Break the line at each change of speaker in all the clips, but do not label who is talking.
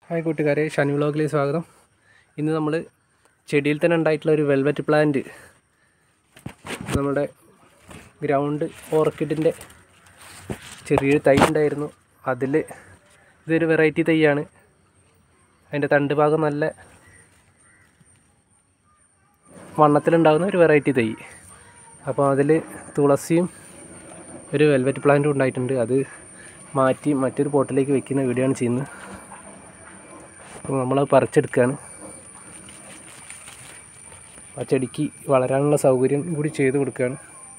hi കൂട്ടുകാരെ ഷനി വ്ളോഗിലേക്ക് സ്വാഗതം ഇന്ന് നമ്മൾ ചെടിയിൽ തന്നെ ഉണ്ടായിട്ടുള്ള ഒരു വെൽവെറ്റ് പ്ലാന്റ് നമ്മുടെ ഗ്രൗണ്ട് ഓർക്കിഡിൻ്റെ ചെറിയൊരു തൈ ഉണ്ടായിരുന്നു അതിൽ ഇതൊരു വെറൈറ്റി തൈയാണ് അതിൻ്റെ തണ്ട് ഭാഗം നല്ല വണ്ണത്തിലുണ്ടാകുന്ന ഒരു വെറൈറ്റി തൈ അപ്പോൾ അതിൽ തുളസിയും ഒരു വെൽവെറ്റ് പ്ലാന്റും ഉണ്ടായിട്ടുണ്ട് അത് മാറ്റി മറ്റൊരു പോട്ടിലേക്ക് വെക്കുന്ന വീഡിയോ ആണ് ചെയ്യുന്നത് അപ്പോൾ നമ്മളത് പറിച്ചെടുക്കുകയാണ് ആ ചെടിക്ക് വളരാനുള്ള സൗകര്യം കൂടി ചെയ്ത് കൊടുക്കുകയാണ്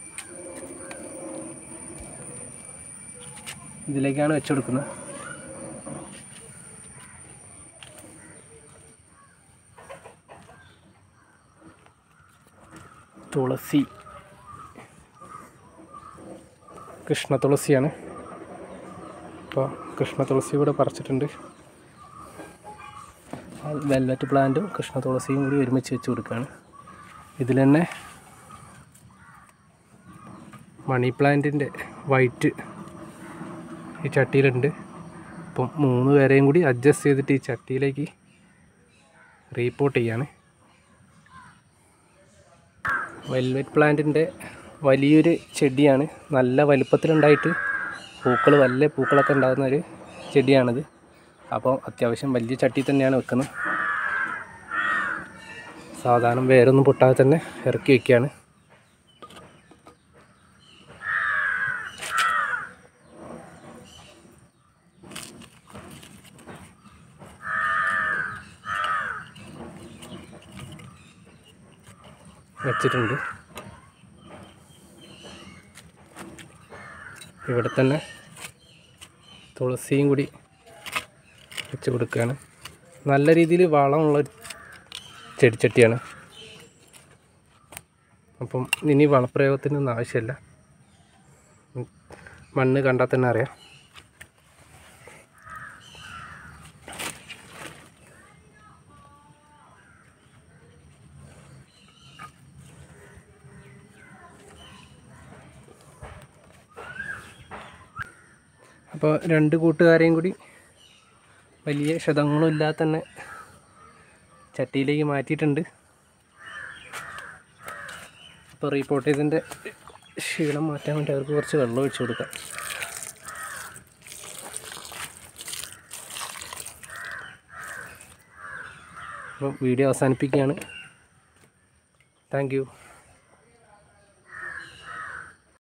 ഇതിലേക്കാണ് വെച്ചുകൊടുക്കുന്നത് തുളസി കൃഷ്ണ തുളസിയാണ് അപ്പോൾ കൃഷ്ണ തുളസി കൂടെ പറിച്ചിട്ടുണ്ട് വെൽവെറ്റ് പ്ലാന്റും കൃഷ്ണ തുളസിയും കൂടി ഒരുമിച്ച് വെച്ച് കൊടുക്കുകയാണ് ഇതിൽ തന്നെ മണി പ്ലാന്റിൻ്റെ വൈറ്റ് ഈ ചട്ടിയിലുണ്ട് അപ്പം മൂന്ന് പേരെയും കൂടി അഡ്ജസ്റ്റ് ചെയ്തിട്ട് ഈ ചട്ടിയിലേക്ക് റീപോർട്ട് ചെയ്യാണ് വെൽവെറ്റ് പ്ലാന്റിൻ്റെ വലിയൊരു ചെടിയാണ് നല്ല വലുപ്പത്തിലുണ്ടായിട്ട് പൂക്കൾ വലിയ പൂക്കളൊക്കെ ഉണ്ടാകുന്ന ഒരു ചെടിയാണിത് അപ്പോൾ അത്യാവശ്യം വലിയ ചട്ടി തന്നെയാണ് വെക്കുന്നത് സാധാരണ വേരൊന്നും പൊട്ടാതെ തന്നെ ഇറക്കി വയ്ക്കുകയാണ് വെച്ചിട്ടുണ്ട് ഇവിടെ തന്നെ തുളസിയും കൂടി വെച്ച് കൊടുക്കുകയാണ് നല്ല രീതിയിൽ വളമുള്ള ഒരു ചെടിച്ചട്ടിയാണ് അപ്പം ഇനി വളപ്രയോഗത്തിനൊന്നും ആവശ്യമില്ല ഉം, മണ്ണ് കണ്ടാൽ തന്നെ അറിയാം അപ്പോൾ രണ്ട് കൂട്ടുകാരെയും കൂടി വലിയ ക്ഷതങ്ങളും ഇല്ലാതെ തന്നെ ചട്ടിയിലേക്ക് മാറ്റിയിട്ടുണ്ട് അപ്പോൾ റീപോർട്ട് ചെയ്തതിൻ്റെ ക്ഷീണം മാറ്റാൻ വേണ്ടി അവർക്ക് കുറച്ച് വെള്ളം ഒഴിച്ചു കൊടുക്കാം അപ്പോൾ വീഡിയോ അവസാനിപ്പിക്കുകയാണ് താങ്ക് യു